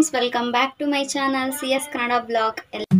friends welcome back to my channel C S Kannada blog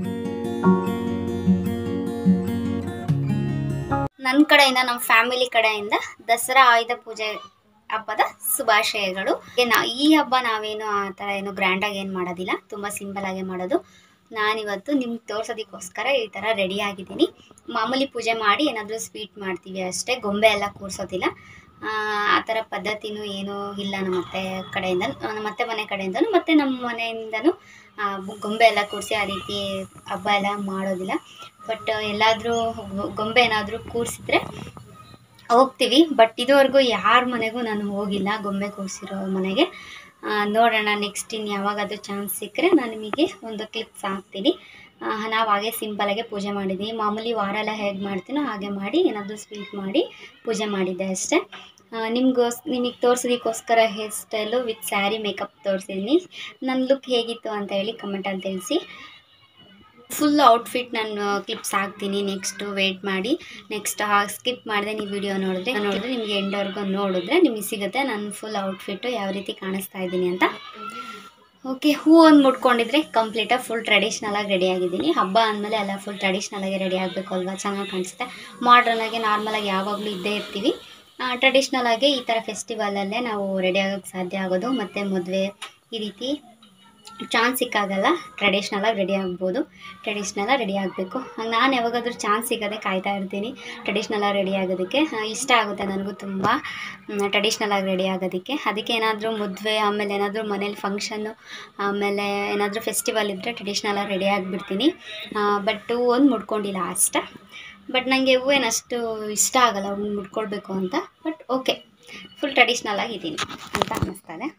ನನ್ನ ಕಡೆಯಿಂದ ನಮ್ಮ ಫ್ಯಾಮಿಲಿ ಕಡೆಯಿಂದ ದಸರಾ ಆಯುಧ ಪೂಜೆ ಹಬ್ಬದ ಶುಭಾಶಯಗಳು ಏ ನಾ ಈ ಹಬ್ಬ ನಾವೇನು ಆ ಥರ ಏನು ಗ್ರ್ಯಾಂಡಾಗಿ ಏನು ಮಾಡೋದಿಲ್ಲ ತುಂಬ ಸಿಂಪಲ್ ಆಗಿ ಮಾಡೋದು ನಾನಿವತ್ತು ನಿಮ್ಗೆ ತೋರ್ಸೋದಕ್ಕೋಸ್ಕರ ಈ ಥರ ರೆಡಿ ಆಗಿದ್ದೀನಿ ಮಾಮೂಲಿ ಪೂಜೆ ಮಾಡಿ ಏನಾದರೂ ಸ್ವೀಟ್ ಮಾಡ್ತೀವಿ ಅಷ್ಟೇ ಗೊಂಬೆ ಎಲ್ಲ ಕೂರಿಸೋದಿಲ್ಲ ಆ ಆ ಥರ ಪದ್ಧತಿನೂ ಏನೂ ಇಲ್ಲ ನಮ್ಮ ಅತ್ತೆ ಕಡೆಯಿಂದ ನಮ್ಮ ಅತ್ತೆ ಮನೆ ಕಡೆಯಿಂದನೂ ಮತ್ತು ನಮ್ಮ ಮನೆಯಿಂದನೂ ಆ, ಗೊಂಬೆ ಎಲ್ಲ ಕೂರಿಸಿ ಆ ರೀತಿ ಹಬ್ಬ ಎಲ್ಲ ಮಾಡೋದಿಲ್ಲ ಬಟ್ ಎಲ್ಲಾದರೂ ಗೊಂಬೆ ಏನಾದರೂ ಕೂರಿಸಿದ್ರೆ ಹೋಗ್ತೀವಿ ಬಟ್ ಇದುವರೆಗೂ ಯಾರ ಮನೆಗೂ ನಾನು ಹೋಗಿಲ್ಲ ಗೊಂಬೆ ಕೂರಿಸಿರೋ ಮನೆಗೆ ಆ, ನೋಡೋಣ ನೆಕ್ಸ್ಟ್ ಇನ್ನು ಯಾವಾಗಾದ್ರೂ ಚಾನ್ಸ್ ಸಿಕ್ಕರೆ ನಾನು ನಿಮಗೆ ಒಂದು ಕ್ಲಿಪ್ಸ್ ಹಾಕ್ತೀನಿ ನಾವು ಹಾಗೆ ಸಿಂಪಲಾಗೆ ಪೂಜೆ ಮಾಡಿದ್ದೀವಿ ಮಾಮೂಲಿ ವಾರ ಎಲ್ಲ ಹೇಗೆ ಮಾಡ್ತೀನೋ ಹಾಗೆ ಮಾಡಿ ಏನಾದರೂ ಸ್ವೀಟ್ ಮಾಡಿ ಪೂಜೆ ಮಾಡಿದ್ದೆ ಅಷ್ಟೇ ನಿಮಗೋಸ್ ನಿಮಗೆ ತೋರ್ಸೋದಕ್ಕೋಸ್ಕರ hair style with sari makeup ತೋರಿಸಿದ್ದೀನಿ ನನ್ನ ಲುಕ್ ಹೇಗಿತ್ತು ಅಂತ ಹೇಳಿ ಕಮೆಂಟಲ್ಲಿ ತಿಳಿಸಿ ಫುಲ್ ಔಟ್ಫಿಟ್ ನಾನು ಕ್ಲಿಪ್ಸ್ ಹಾಕ್ತೀನಿ ನೆಕ್ಸ್ಟು ವೆಯ್ಟ್ ಮಾಡಿ ನೆಕ್ಸ್ಟ್ ಸ್ಕಿಪ್ ಮಾಡಿದೆ ನೀವು ವಿಡಿಯೋ ನೋಡಿದ್ರೆ ನೋಡಿದ್ರೆ ನಿಮಗೆ ಎಂಡವರೆಗೂ ನೋಡಿದ್ರೆ ನಿಮಗೆ ಸಿಗುತ್ತೆ ನಾನು ಫುಲ್ ಔಟ್ಫಿಟ್ಟು ಯಾವ ರೀತಿ ಕಾಣಿಸ್ತಾ ಇದ್ದೀನಿ ಅಂತ ಓಕೆ ಹೂ ಒಂದು ಮುಟ್ಕೊಂಡಿದ್ರೆ ಕಂಪ್ಲೀಟಾಗಿ ಫುಲ್ ಟ್ರೆಡಿಷ್ನಲಾಗಿ ರೆಡಿ ಆಗಿದ್ದೀನಿ ಹಬ್ಬ ಅಂದಮೇಲೆ ಎಲ್ಲ ಫುಲ್ ಟ್ರೆಡಿಷ್ನಲಾಗಿ ರೆಡಿ ಆಗಬೇಕು ಅಲ್ವಾ ಚೆನ್ನಾಗಿ ಕಾಣಿಸುತ್ತೆ ಮಾಡ್ರನ್ನಾಗಿ ನಾರ್ಮಲಾಗಿ ಯಾವಾಗಲೂ ಇದ್ದೇ ಇರ್ತೀವಿ ಟ್ರೆಡಿಷ್ನಲ್ ಆಗಿ ಈ ಥರ ಫೆಸ್ಟಿವಲಲ್ಲೇ ನಾವು ರೆಡಿ ಆಗೋಕ್ಕೆ ಸಾಧ್ಯ ಆಗೋದು ಮತ್ತು ಮದುವೆ ಈ ರೀತಿ ಚಾನ್ಸ್ ಸಿಕ್ಕಾಗಲ್ಲ ಟ್ರೆಡಿಷ್ನಲಾಗಿ ರೆಡಿ ಆಗ್ಬೋದು ಟ್ರೆಡಿಷ್ನಲಾಗಿ ರೆಡಿ ಆಗಬೇಕು ನಾನು ಯಾವಾಗಾದ್ರೂ ಚಾನ್ಸ್ ಸಿಗೋದೇ ಕಾಯ್ತಾ ಇರ್ತೀನಿ ಟ್ರೆಡಿಷ್ನಲಾಗಿ ರೆಡಿ ಆಗೋದಕ್ಕೆ ಆ, ಇಷ್ಟ ಆಗುತ್ತೆ ನನಗೂ ತುಂಬ ಟ್ರೆಡಿಷ್ನಲಾಗಿ ರೆಡಿ ಆಗೋದಕ್ಕೆ ಅದಕ್ಕೆ ಏನಾದರೂ ಮದುವೆ ಆಮೇಲೆ ಏನಾದರೂ ಮನೇಲಿ ಫಂಕ್ಷನ್ನು ಆಮೇಲೆ ಏನಾದರೂ ಫೆಸ್ಟಿವಲ್ ಇದ್ದರೆ ಟ್ರೆಡಿಷ್ನಲಾಗಿ ರೆಡಿ ಆಗಿಬಿಡ್ತೀನಿ ಬಟ್ ಒಂದು ಮುಡ್ಕೊಂಡಿಲ್ಲ ಅಷ್ಟೇ ಬಟ್ ನನಗೆ ಹೂವೇನು ಅಷ್ಟು ಇಷ್ಟ ಆಗಲ್ಲ ಹೂವು ಮುಡ್ಕೊಳ್ಬೇಕು ಅಂತ ಬಟ್ ಓಕೆ ಫುಲ್ ಟ್ರೆಡಿಷ್ನಲ್ ಆಗಿದ್ದೀನಿ ಅಂತ ಅನ್ನಿಸ್ತದೆ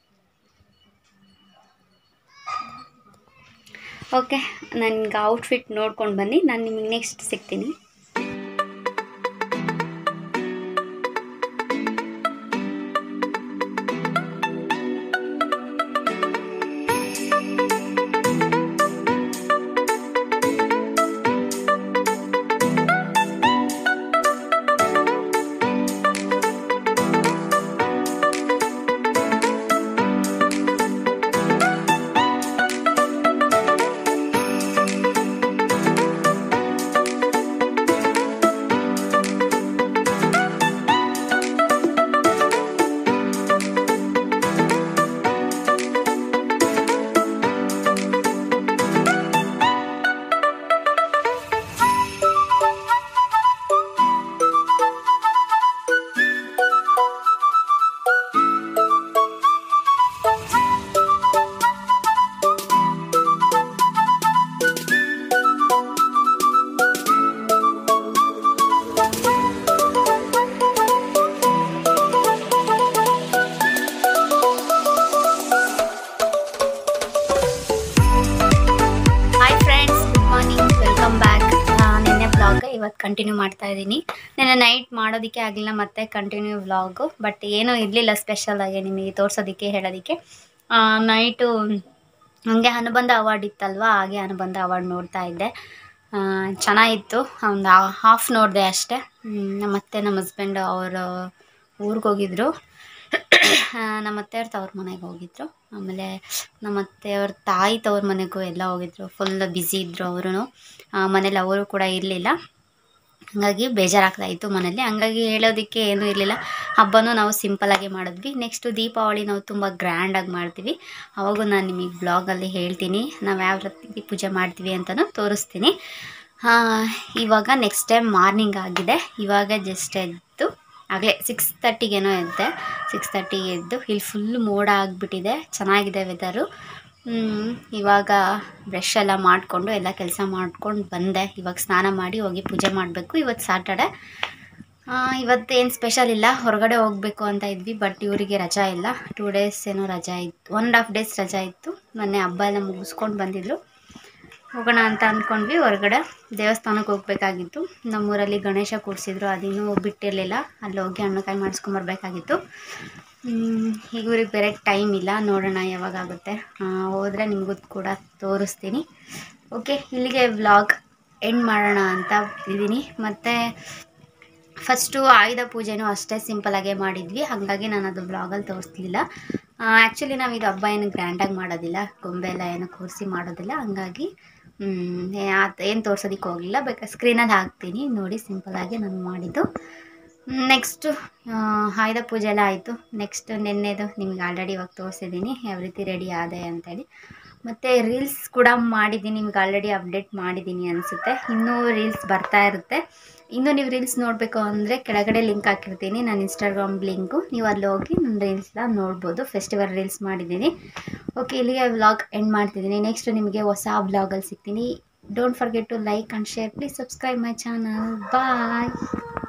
ಓಕೆ ನನಗೆ ಔಟ್ಫಿಟ್ ನೋಡ್ಕೊಂಡು ಬನ್ನಿ ನಾನು ನಿಮಗೆ ನೆಕ್ಸ್ಟ್ ಸಿಗ್ತೀನಿ hi friends good morning welcome back ನಿನ್ನೆ ಬ್ಲಾಗ್ ಇವತ್ತು ಕಂಟಿನ್ಯೂ ಮಾಡ್ತಾ ಇದ್ದೀನಿ ನೆನ್ನೆ ನೈಟ್ ಮಾಡೋದಕ್ಕೆ ಆಗಲಿಲ್ಲ ಮತ್ತೆ ಕಂಟಿನ್ಯೂ ವ್ಲಾಗು ಬಟ್ ಏನೂ ಇರಲಿಲ್ಲ ಸ್ಪೆಷಲ್ ಆಗಿ ನಿಮಗೆ ತೋರ್ಸೋದಕ್ಕೆ ಹೇಳೋದಕ್ಕೆ ನೈಟು ಹಂಗೆ ಅನುಬಂಧ ಅವಾರ್ಡ್ ಇತ್ತಲ್ವಾ ಹಾಗೆ ಅನುಬಂಧ ಅವಾರ್ಡ್ ನೋಡ್ತಾ ಇದ್ದೆ ಆ, ಚೆನ್ನಾಗಿತ್ತು ಒಂದು ಹಾಫ್ ನೋಡಿದೆ ಅಷ್ಟೇ ಹ್ಮ್, ನಮ್ಮ ಅತ್ತೆ ನಮ್ಮ ಹಸ್ಬೆಂಡ್ ಅವರು ಊರಿಗೆ ಹೋಗಿದ್ರು ಆ, ನಮ್ಮ ಅತ್ತೆಯವ್ರ ತವ್ರ ಮನೆಗೆ ಹೋಗಿದ್ರು ಆಮೇಲೆ ನಮ್ಮ ಅತ್ತೆಯವ್ರ ತಾಯಿ ತವ್ರ ಮನೆಗೂ ಎಲ್ಲ ಹೋಗಿದ್ರು ಫುಲ್ ಬ್ಯುಸಿ ಇದ್ದರು ಅವರು ಮನೇಲಿ ಅವರು ಕೂಡ ಇರಲಿಲ್ಲ ಹಾಗಾಗಿ ಬೇಜಾರಾಗ್ತಾ ಇತ್ತು ಮನೇಲಿ ಹಂಗಾಗಿ ಹೇಳೋದಕ್ಕೆ ಏನೂ ಇರಲಿಲ್ಲ ಹಬ್ಬನೂ ನಾವು ಸಿಂಪಲಾಗಿ ಮಾಡಿದ್ವಿ ನೆಕ್ಸ್ಟು ದೀಪಾವಳಿ ನಾವು ತುಂಬ ಗ್ರ್ಯಾಂಡಾಗಿ ಮಾಡ್ತೀವಿ ಅವಾಗೂ ನಾನು ನಿಮಗೆ ಬ್ಲಾಗಲ್ಲಿ ಹೇಳ್ತೀನಿ ನಾವು ಯಾವ ರೀತಿ ಪೂಜೆ ಮಾಡ್ತೀವಿ ಅಂತಲೂ ತೋರಿಸ್ತೀನಿ ಆ, ಇವಾಗ ನೆಕ್ಸ್ಟ್ ಟೈಮ್ ಮಾರ್ನಿಂಗ್ ಆಗಿದೆ ಇವಾಗ ಜಸ್ಟ್ ಎದ್ದು ಆಗಲೇ ಸಿಕ್ಸ್ ತರ್ಟಿಗೇನೋ ಎದ್ದೆ ಸಿಕ್ಸ್ ತರ್ಟಿಗೆ ಎದ್ದು ಇಲ್ಲಿ ಫುಲ್ ಮೋಡ ಆಗಿಬಿಟ್ಟಿದೆ ಚೆನ್ನಾಗಿದೆ ವೆದರು ಇವಾಗ ಬ್ರಷ್ ಎಲ್ಲ ಮಾಡಿಕೊಂಡು ಎಲ್ಲ ಕೆಲಸ ಮಾಡ್ಕೊಂಡು ಬಂದೆ ಇವಾಗ ಸ್ನಾನ ಮಾಡಿ ಹೋಗಿ ಪೂಜೆ ಮಾಡಬೇಕು ಇವತ್ತು ಸಾಟರ್ಡೆ ಇವತ್ತೇನು ಸ್ಪೆಷಲ್ ಇಲ್ಲ ಹೊರಗಡೆ ಹೋಗಬೇಕು ಅಂತ ಇದ್ವಿ ಬಟ್ ಇವರಿಗೆ ರಜಾ ಇಲ್ಲ ಟೂ ಡೇಸ್ ಏನೋ ರಜಾ ಇತ್ತು ಒನ್ ಆ್ಯಂಡ್ ಹಾಫ್ ಡೇಸ್ ರಜಾ ಇತ್ತು ಮೊನ್ನೆ ಹಬ್ಬ ಎಲ್ಲ ಮುಗಿಸ್ಕೊಂಡು ಬಂದಿದ್ರು ಹೋಗೋಣ ಅಂತ ಅಂದ್ಕೊಂಡ್ವಿ ಹೊರಗಡೆ ದೇವಸ್ಥಾನಕ್ಕೆ ಹೋಗ್ಬೇಕಾಗಿತ್ತು ನಮ್ಮೂರಲ್ಲಿ ಗಣೇಶ ಕೂರಿಸಿದ್ರು ಅದಿನ್ನೂ ಬಿಟ್ಟಿರಲಿಲ್ಲ ಅಲ್ಲಿ ಹೋಗಿ ಹಣ್ಣುಕಾಯಿ ಮಾಡಿಸ್ಕೊಂಬರ್ಬೇಕಾಗಿತ್ತು ಹ್ಮ್, ಈಗ ಇವ್ರಿಗೆ ಬೇರೆ ಟೈಮ್ ಇಲ್ಲ ನೋಡೋಣ ಯಾವಾಗ ಆಗುತ್ತೆ ಹೋದರೆ ನಿಮಗೂ ಕೂಡ ತೋರಿಸ್ತೀನಿ ಓಕೆ ಇಲ್ಲಿಗೆ ವ್ಲಾಗ್ ಎಂಡ್ ಮಾಡೋಣ ಅಂತ ಇದ್ದೀನಿ ಮತ್ತು ಫಸ್ಟು ಆಯುಧ ಪೂಜೆನೂ ಅಷ್ಟೇ ಸಿಂಪಲಾಗೇ ಮಾಡಿದ್ವಿ ಹಾಗಾಗಿ ನಾನು ಅದು ಬ್ಲಾಗಲ್ಲಿ ತೋರಿಸ್ಲಿಲ್ಲ ಆ್ಯಕ್ಚುಲಿ ನಾವು ಇದು ಹಬ್ಬ ಏನು ಗ್ರ್ಯಾಂಡಾಗಿ ಮಾಡೋದಿಲ್ಲ ಗೊಂಬೆ ಎಲ್ಲ ಏನು ಕೂರಿಸಿ ಮಾಡೋದಿಲ್ಲ ಹಂಗಾಗಿ ಏನು ತೋರ್ಸೋದಕ್ಕೆ ಹೋಗಲಿಲ್ಲ ಬೇಕಾದ್ರೆ ಸ್ಕ್ರೀನಲ್ಲಿ ಹಾಕ್ತೀನಿ ನೋಡಿ ಸಿಂಪಲಾಗಿ ನಾನು ಮಾಡಿದ್ದು ನೆಕ್ಸ್ಟು ಆಯುಧ ಪೂಜೆ ಎಲ್ಲ ಆಯಿತು ನೆಕ್ಸ್ಟ್ ನಿನ್ನೆದು ನಿಮ್ಗೆ ಆಲ್ರೆಡಿ ಇವಾಗ ತೋರಿಸಿದ್ದೀನಿ ಯಾವ ರೀತಿ ರೆಡಿ ಆದೆ ಅಂತೇಳಿ ಮತ್ತು ರೀಲ್ಸ್ ಕೂಡ ಮಾಡಿದ್ದೀನಿ ನಿಮ್ಗೆ ಆಲ್ರೆಡಿ ಅಪ್ಡೇಟ್ ಮಾಡಿದ್ದೀನಿ ಅನಿಸುತ್ತೆ ಇನ್ನೂ ರೀಲ್ಸ್ ಬರ್ತಾ ಇರುತ್ತೆ ಇನ್ನು ನೀವು ರೀಲ್ಸ್ ನೋಡಬೇಕು ಅಂದರೆ ಕೆಳಗಡೆ ಲಿಂಕ್ ಹಾಕಿರ್ತೀನಿ ನನ್ನ ಇನ್ಸ್ಟಾಗ್ರಾಮ್ ಲಿಂಕು ನೀವು ಅಲ್ಲಿ ಹೋಗಿ ನನ್ನ ರೀಲ್ಸ್ನ ನೋಡ್ಬೋದು ಫೆಸ್ಟಿವಲ್ ರೀಲ್ಸ್ ಮಾಡಿದ್ದೀನಿ ಓಕೆ ಇಲ್ಲಿಗೆ ವ್ಲಾಗ್ ಎಂಡ್ ಮಾಡ್ತಿದ್ದೀನಿ ನೆಕ್ಸ್ಟ್ ನಿಮಗೆ ಹೊಸ ವ್ಲಾಗಲ್ಲಿ ಸಿಗ್ತೀನಿ don't forget to like and share please subscribe my channel bye